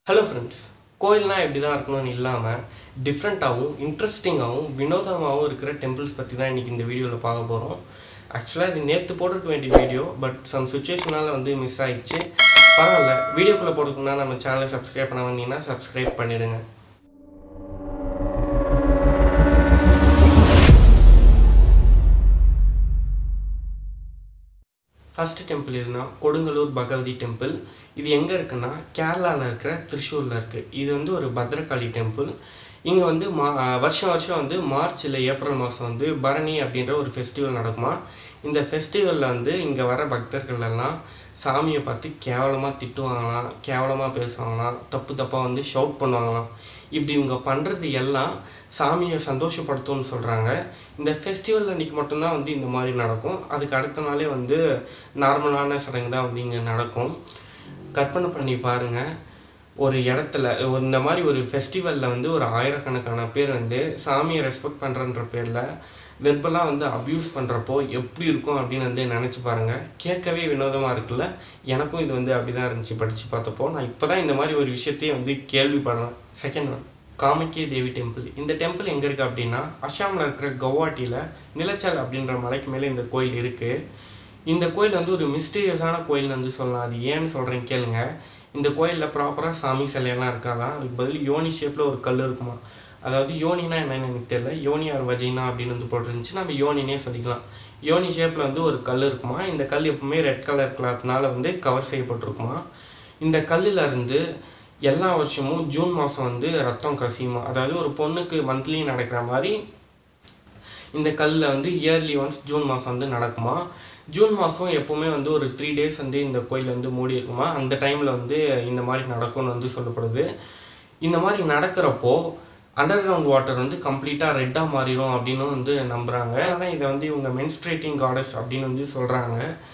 hello friends கோயில்னால் எப்படி தான் இருக்கணும்னு இல்லாமல் டிஃப்ரெண்ட்டாகவும் இன்ட்ரெஸ்டிங்காகவும் வினோதமாகவும் இருக்கிற டெம்பிள்ஸ் பற்றி தான் இன்றைக்கி இந்த வீடியோவில் பார்க்க போகிறோம் ஆக்சுவலாக இது நேற்று போட்டிருக்க வேண்டிய வீடியோ பட் சம் சுச்சுவேஷனால் வந்து மிஸ் ஆயிடுச்சு பரவாயில்ல வீடியோக்குள்ளே போட்டுக்கணும்னா நம்ம சேனலை சப்ஸ்கிரைப் பண்ண வந்தீங்கன்னா சப்ஸ்கிரைப் பண்ணிவிடுங்க ஃபஸ்ட்டு டெம்பிள் எதுனா கொடுங்கலூர் பகவதி டெம்பிள் இது எங்கே இருக்குன்னா கேரளாவில் இருக்கிற திருச்சூரில் இருக்குது இது வந்து ஒரு பத்ரகாளி டெம்பிள் இங்கே வந்து மா வருஷம் வருஷம் வந்து மார்ச் இல்லை ஏப்ரல் மாதம் வந்து பரணி அப்படின்ற ஒரு ஃபெஸ்டிவல் நடக்குமா இந்த ஃபெஸ்டிவலில் வந்து இங்கே வர பக்தர்கள் எல்லாம் சாமியை பார்த்து கேவலமாக திட்டுவாங்களாம் கேவலமாக பேசுவாங்களாம் தப்பு தப்பாக வந்து ஷவுட் பண்ணுவாங்களாம் இப்படி இவங்க பண்ணுறது எல்லாம் சாமியை சந்தோஷப்படுத்தும்னு சொல்கிறாங்க இந்த ஃபெஸ்டிவல் அன்றைக்கி மட்டும்தான் வந்து இந்த மாதிரி நடக்கும் அதுக்கு அடுத்த நாளே வந்து நார்மலான சடங்கு தான் வந்து இங்கே நடக்கும் கற்பனை பண்ணி பாருங்கள் ஒரு இடத்துல ஒரு இந்த மாதிரி ஒரு ஃபெஸ்டிவலில் வந்து ஒரு ஆயிரக்கணக்கான பேர் வந்து சாமியை ரெஸ்பெக்ட் பண்ணுறன்ற பேரில் வெர்பலாக வந்து அப்யூஸ் பண்ணுறப்போ எப்படி இருக்கும் அப்படின்னு வந்து நினச்சி பாருங்கள் கேட்கவே வினோதமாக இருக்குல்ல எனக்கும் இது வந்து அப்படி தான் இருந்துச்சு படித்து பார்த்தப்போ நான் இப்போ தான் இந்த மாதிரி ஒரு விஷயத்தையும் வந்து கேள்விப்படுறேன் செகண்ட் ஒன் காமிக்கே தேவி டெம்பிள் இந்த டெம்பிள் எங்கே இருக்குது அப்படின்னா அஸ்ஸாமில் இருக்கிற கவுஹாட்டியில் நிலச்சல் அப்படின்ற மலைக்கு மேலே இந்த கோயில் இருக்குது இந்த கோயில் வந்து ஒரு மிஸ்டீரியஸான கோயில்னு வந்து சொல்லலாம் அது ஏன்னு சொல்கிறேன் கேளுங்க இந்த கோயிலில் ப்ராப்பராக சாமி சிலையெல்லாம் இருக்காதான் அதுக்கு பதில் யோனி ஷேப்பில் ஒரு கல் இருக்குமா அதாவது யோனினா என்னன்னு எனக்கு தெரியல யோனி ஆர் வஜைனா அப்படின்னு வந்து போட்டுருந்துச்சு நம்ம யோனினே சொல்லிக்கலாம் யோனி ஷேப்பில் வந்து ஒரு கல் இருக்குமா இந்த கல் எப்பவுமே ரெட் கலர் கிளாத்னால வந்து கவர் செய்யப்பட்டிருக்குமா இந்த கல்லில் இருந்து எல்லா வருஷமும் ஜூன் மாதம் வந்து ரத்தம் கசியுமா அதாவது ஒரு பொண்ணுக்கு மந்த்லி நடக்கிற மாதிரி இந்த கல்லில் வந்து இயர்லி ஒன்ஸ் ஜூன் மாதம் வந்து நடக்குமா ஜூன் மாதம் எப்போவுமே வந்து ஒரு த்ரீ டேஸ் வந்து இந்த கோயில் வந்து மூடி இருக்குமா அந்த டைமில் வந்து இந்த மாதிரி நடக்கும்னு வந்து சொல்லப்படுது இந்த மாதிரி நடக்கிறப்போ அண்டர் கிரவுண்ட் வாட்டர் வந்து கம்ப்ளீட்டாக ரெட்டாக மாறிடும் அப்படின்னு வந்து நம்புகிறாங்க ஆனால் இதை வந்து இவங்க மென்ஸ்ட்ரேட்டிங் காடஸ் அப்படின்னு வந்து சொல்கிறாங்க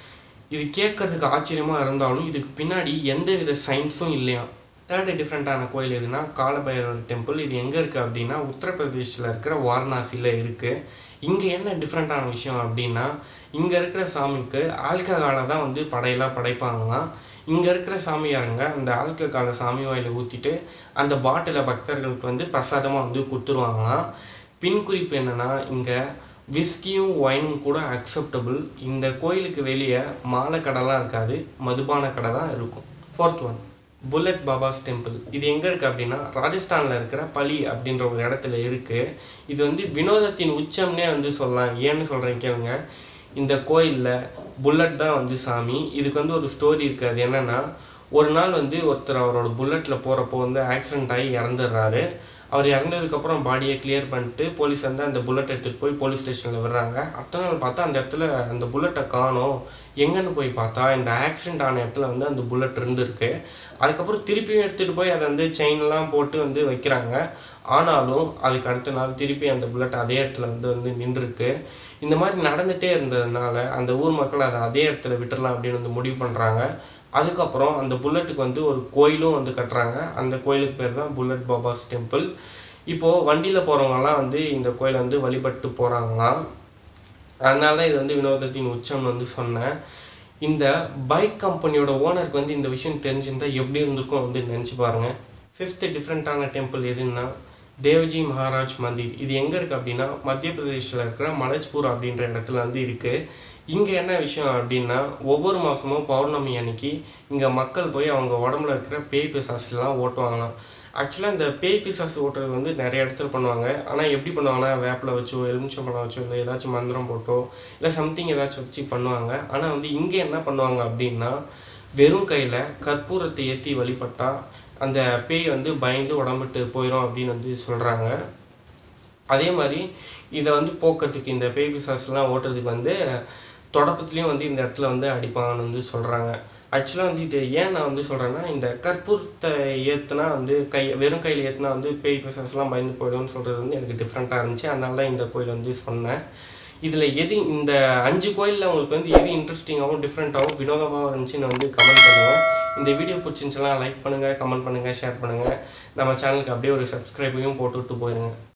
இது கேட்கறதுக்கு ஆச்சரியமாக இருந்தாலும் இதுக்கு பின்னாடி எந்த வித சயின்ஸும் இல்லையா தேர்டு டிஃப்ரெண்ட்டான கோயில் எதுனா காலபைரவர் டெம்பிள் இது எங்கே இருக்குது அப்படின்னா உத்தரப்பிரதேசில் இருக்கிற வாரணாசியில் இருக்குது இங்கே என்ன டிஃப்ரெண்ட்டான விஷயம் அப்படின்னா இங்கே இருக்கிற சாமிக்கு ஆல்கஹாலை தான் வந்து படையெல்லாம் படைப்பாங்களாம் இங்கே இருக்கிற சாமியாருங்க அந்த ஆல்கஹாலை சாமி வாயில் ஊற்றிட்டு அந்த பாட்டிலை பக்தர்களுக்கு வந்து பிரசாதமாக வந்து கொடுத்துருவாங்களாம் பின் குறிப்பு என்னென்னா இங்கே விஸ்கியும் ஒயினும் கூட அக்செப்டபுள் இந்த கோயிலுக்கு வெளியே மாலை கடைலாம் இருக்காது மதுபான கடை தான் இருக்கும் fourth one bullet Baba's temple இது எங்கே இருக்குது அப்படின்னா ராஜஸ்தானில் இருக்கிற பலி அப்படின்ற ஒரு இடத்துல இருக்குது இது வந்து வினோதத்தின் உச்சம்னே வந்து சொல்லலாம் ஏன்னு சொல்கிறேன் கேளுங்க இந்த கோயிலில் புல்லட் தான் வந்து சாமி இதுக்கு வந்து ஒரு ஸ்டோரி இருக்குது அது என்னென்னா ஒரு நாள் வந்து ஒருத்தர் அவரோட புல்லட்டில் போகிறப்போ வந்து ஆக்சிடென்ட் ஆகி இறந்துடுறாரு அவர் இறந்ததுக்கப்புறம் பாடியை கிளியர் பண்ணிட்டு போலீஸ் வந்து அந்த புல்லட் எடுத்துகிட்டு போய் போலீஸ் ஸ்டேஷனில் விடுறாங்க அடுத்த நாள் பார்த்தா அந்த இடத்துல அந்த புல்லட்டை காணோம் எங்கன்னு போய் பார்த்தா இந்த ஆக்சிடென்ட் ஆன இடத்துல வந்து அந்த புல்லட் இருந்திருக்கு அதுக்கப்புறம் திருப்பியும் எடுத்துகிட்டு போய் அதை வந்து செயின்லாம் போட்டு வந்து வைக்கிறாங்க ஆனாலும் அதுக்கு அடுத்த நாள் திருப்பி அந்த புல்லட் அதே இடத்துல வந்து வந்து நின்றுருக்கு இந்த மாதிரி நடந்துகிட்டே இருந்ததுனால அந்த ஊர் மக்கள் அதை அதே இடத்துல விட்டுறலாம் அப்படின்னு வந்து முடிவு பண்ணுறாங்க அதுக்கப்புறம் அந்த புல்லட்டுக்கு வந்து ஒரு கோயிலும் வந்து கட்டுறாங்க அந்த கோயிலுக்கு பேர் தான் புல்லட் பாபாஸ் டெம்பிள் இப்போது வண்டியில் போகிறவங்கலாம் வந்து இந்த கோயிலை வந்து வழிபட்டு போகிறாங்களாம் அதனால தான் இது வந்து வினோதத்தின் உச்சம்னு வந்து சொன்னேன் இந்த பைக் கம்பெனியோட ஓனருக்கு வந்து இந்த விஷயம் தெரிஞ்சிருந்தா எப்படி இருந்திருக்கும் வந்து நினச்சி பாருங்கள் ஃபிஃப்த்து டிஃப்ரெண்ட்டான டெம்பிள் எதுன்னா தேவஜி மகாராஜ் மந்திர் இது எங்கே இருக்குது அப்படின்னா மத்திய பிரதேஷில் இருக்கிற மலஜ்பூர் அப்படின்ற இடத்துல வந்து இருக்குது இங்கே என்ன விஷயம் அப்படின்னா ஒவ்வொரு மாதமும் பௌர்ணமி அன்னைக்கு இங்கே மக்கள் போய் அவங்க உடம்புல இருக்கிற பேய் பிசாசுலாம் ஓட்டுவாங்களாம் ஆக்சுவலாக இந்த பேய் பிசாசு ஓட்டுறது வந்து நிறைய இடத்துல பண்ணுவாங்க ஆனால் எப்படி பண்ணுவாங்கன்னா வேப்பில் வச்சோ எலுமிச்சம்பழம் வச்சோ இல்லை ஏதாச்சும் மந்திரம் போட்டோ இல்லை சம்திங் ஏதாச்சும் வச்சு பண்ணுவாங்க ஆனால் வந்து இங்கே என்ன பண்ணுவாங்க அப்படின்னா வெறும் கையில் கற்பூரத்தை ஏற்றி வழிபட்டால் அந்த பேய் வந்து பயந்து உடம்புட்டு போயிடும் அப்படின்னு வந்து சொல்கிறாங்க அதே மாதிரி இதை வந்து போக்கிறதுக்கு இந்த பேய் பிசாஸ்லாம் ஓட்டுறதுக்கு வந்து தொடக்கத்துலேயும் வந்து இந்த இடத்துல வந்து அடிப்பாங்கன்னு வந்து சொல்கிறாங்க ஆக்சுவலாக வந்து இது ஏன் நான் வந்து சொல்கிறேன்னா இந்த கற்பூரத்தை ஏற்றுனா வந்து கை வெறும் கையில் ஏற்றுனா வந்து பேய் பிசாஸ்லாம் பயந்து போயிடும்னு சொல்கிறது வந்து எனக்கு டிஃப்ரெண்ட்டாக இருந்துச்சு அதனால தான் இந்த கோயில் வந்து சொன்னேன் இதில் எது இந்த அஞ்சு கோயிலில் உங்களுக்கு வந்து எது இன்ட்ரெஸ்டிங்காகவும் டிஃப்ரெண்ட்டாகவும் வினோதமாகவும் இருந்துச்சுன்னு வந்து கமெண்ட் பண்ணுங்கள் இந்த வீடியோ பிடிச்சிருந்துச்சுலாம் லைக் பண்ணுங்கள் கமெண்ட் பண்ணுங்கள் ஷேர் பண்ணுங்கள் நம்ம சேனலுக்கு அப்படியே ஒரு சப்ஸ்கிரைபையும் போட்டு விட்டு போயிருங்க